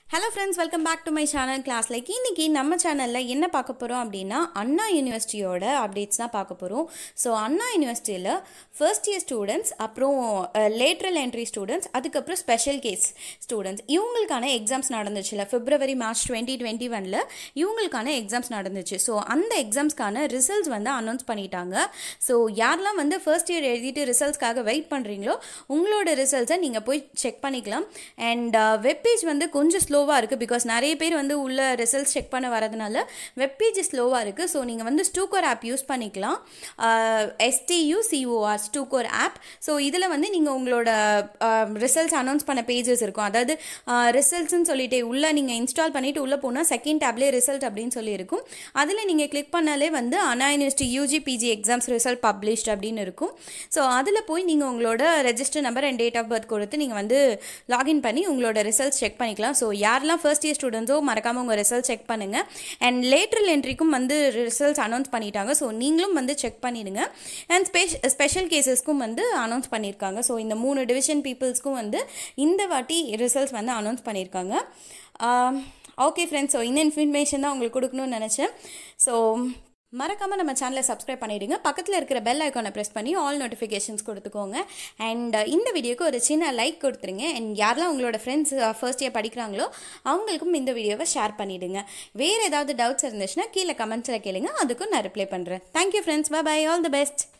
hello friends welcome back to my channel class like இன்னைக்கு நம்ம சேனலில் என்ன பார்க்க போகிறோம் அப்படின்னா அண்ணா யூனிவர்சிட்டியோட அப்டேட்ஸ் தான் பார்க்க போகிறோம் ஸோ அண்ணா யூனிவர்சிட்டியில் ஃபர்ஸ்ட் இயர் ஸ்டூடெண்ட்ஸ் அப்புறம் லேட்ரல் என்ட்ரி ஸ்டூடெண்ட்ஸ் அதுக்கப்புறம் ஸ்பெஷல் கேஸ் ஸ்டூடெண்ட்ஸ் இவங்களுக்கான எக்ஸாம்ஸ் நடந்துச்சுல பிப்ரவரி மார்ச் டுவெண்ட்டி டுவெண்ட்டி ஒனில் இவங்களுக்கான எக்ஸாம்ஸ் நடந்துச்சு ஸோ அந்த எக்ஸாம்ஸ்க்கான ரிசல்ட்ஸ் வந்து அனௌன்ஸ் பண்ணிட்டாங்க ஸோ யாரெல்லாம் வந்து ஃபர்ஸ்ட் இயர் எழுதிட்டு ரிசல்ட்ஸ்க்காக வெயிட் பண்ணுறீங்களோ உங்களோட ரிசல்ட்ஸை நீங்கள் போய் செக் பண்ணிக்கலாம் அண்ட் வெப்பேஜ் வந்து கொஞ்சம் ஸ்லோவாக இருக்குது பிகாஸ் நிறைய பேர் வந்து உள்ள ரிசல்ட்ஸ் செக் பண்ண வரதுனால வெப்பேஜ் ஸ்லோவாக இருக்குது ஸோ நீங்கள் வந்து ஸ்டூக்கோர் ஆப் யூஸ் பண்ணிக்கலாம் S T U C O R Stucor app so இதில் வந்து நீங்கள் உங்களோட ரிசல்ட்ஸ் அனௌன்ஸ் பண்ண பேஜஸ் இருக்கும் அதாவது ரிசல்ட்ஸ்னு சொல்லிட்டு உள்ளே நீங்கள் இன்ஸ்டால் பண்ணிவிட்டு உள்ளே போனால் செகண்ட் டேப்லேயே ரிசல்ட் அப்படின்னு சொல்லி இருக்கும் அதில் நீங்கள் கிளிக் பண்ணாலே வந்து Anna university UG PG exams result published அப்படின்னு இருக்கும் ஸோ அதில் போய் நீங்கள் உங்களோட register number and date of birth கொடுத்து நீங்கள் வந்து லாகின் பண்ணி உங்களோட ரிசல்ட்ஸ் செக் பண்ணிக்கலாம் ஸோ யாரெல்லாம் ஃபர்ஸ்ட் இயர் ஸ்டூடெண்ட்ஸோ மறக்காமல் உங்கள் ரிசல்ட் செக் பண்ணுங்கள் அண்ட் லேட்ரல் என்ட்ரிக்கும் வந்து ரிசல்ட்ஸ் அனௌன்ஸ் பண்ணிட்டாங்க ஸோ நீங்களும் வந்து செக் பண்ணிடுங்க அண்ட் ஸ்பெஷ் ஸ்பெஷல் கேசஸ்க்கும் வந்து அனௌன்ஸ் பண்ணியிருக்காங்க ஸோ இந்த மூணு டிவிஷன் பீப்புள்ஸ்க்கும் வந்து இந்த வாட்டி ரிசல்ட்ஸ் வந்து அனௌன்ஸ் பண்ணியிருக்காங்க ஓகே ஃப்ரெண்ட்ஸ் ஸோ இந்த இன்ஃபர்மேஷன் தான் உங்களுக்கு கொடுக்கணும்னு நினச்சேன் ஸோ மறக்காமல் நம்ம சேனலை சப்ஸ்கிரைப் பண்ணிவிடுங்க பக்கத்தில் இருக்கிற பெல் ஐக்கானை ப்ரெஸ் பண்ணி ஆல் நோட்டிஃபிகேஷன்ஸ் கொடுத்துக்கோங்க அண்ட் இந்த வீடியோக்கு ஒரு சின்ன லைக் கொடுத்துருங்க அண்ட் யாரெல்லாம் உங்களோட ஃப்ரெண்ட்ஸ் ஃபர்ஸ்ட் இயர் படிக்கிறாங்களோ அவங்களுக்கும் இந்த வீடியோவை ஷேர் பண்ணிவிடுங்க வேறு ஏதாவது டவுட்ஸ் இருந்துச்சுன்னா கீழே கமெண்ட்ஸில் கேளுங்க அதுக்கும் நான் ரிப்ளை பண்ணுறேன் thank you friends bye bye all the best